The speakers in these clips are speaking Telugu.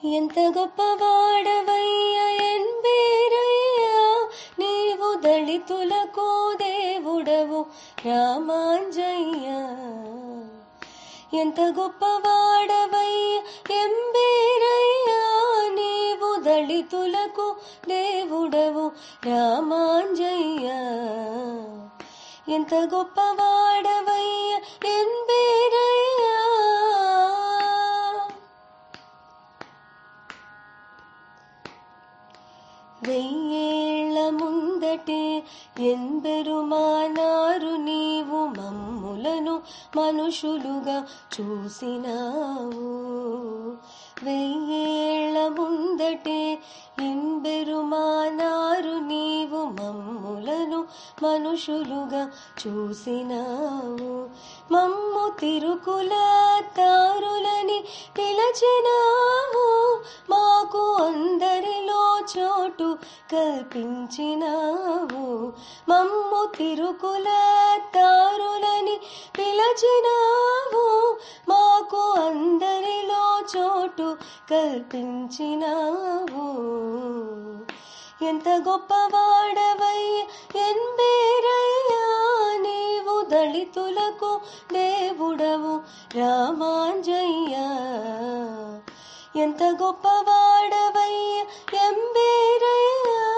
ఎంత గొప్పవాడవయ్య ఎన్బేరయ్యా నీవు దళితులకు దేవుడవు రామాంజయ్య ఎంత గొప్పవాడవయ్య ఎంబేరయ్యా నీవు దళితులకు దేవుడవు రామాంజయ్య ఎంత గొప్పవాడవయ్య ఎంబేరయ్యా వెయ్యేళ్ల ముందటే ఎంబెరుమానారు నీవు మమ్ములను మనుషులుగా చూసినావు వెయ్యేళ్ల ముందటే ఎంబెరుమానారు నీవు మమ్ములను మనుషులుగా చూసినావు మమ్ము తిరుకుల తారులని పిలచినావు మాకు అందరిలో చోటు కల్పించినావు మమ్ము తిరుకుల తారులని పిలచినావు మాకు అందరిలో చోటు కల్పించినావు ఎంత గొప్పవాడవై ఎన్బేరయ్యా నీవు దళితులకు దేవుడవు రామాంజయ్య ఎంత గొప్పవాడవై ఎంబేరయ్యా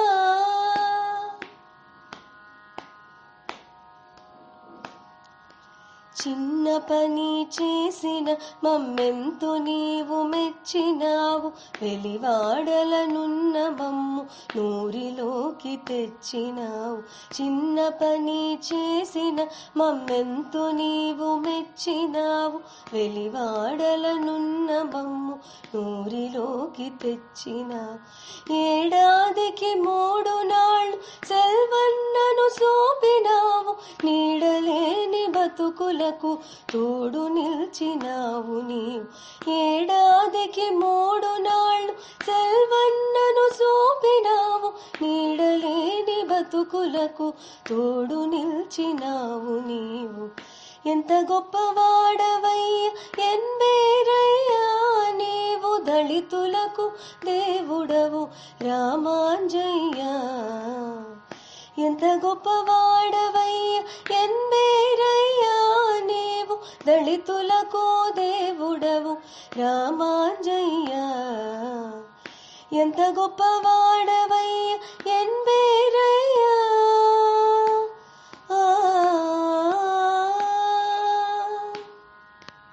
చిన్న పని చేసిన మమ్మెంతో నీవు మెచ్చినావు వెలివాడలనున్న మమ్ము నూరిలోకి తెచ్చినావు చిన్న పని చేసిన మమ్మెంతో నీవు మెచ్చినావు వెలివాడలనున్న మమ్ము నూరిలోకి తెచ్చినావు ఏడాదికి మూడు నాళ్ళు సెల్వన్నను సోపినావు నీడలేని బతుకులకు తోడు నిల్చినావు నీవు ఏడాదికి మూడు నాళ్ళు సెల్వన్నను సోపినావు నీడలేని బతుకులకు తోడు నిల్చినావు నీవు ఎంత గొప్పవాడవయ్య ఎన్బేరయ్యా నీవు దళితులకు దేవుడవు రామాంజయ్య ఎంత గొప్పవాడవయ్య ఎన్బేరయ్యా నీవు దళితులకు దేవుడవు రామాంజయ్య ఎంత గొప్పవాడవయ్య ఎన్బేరయ్యా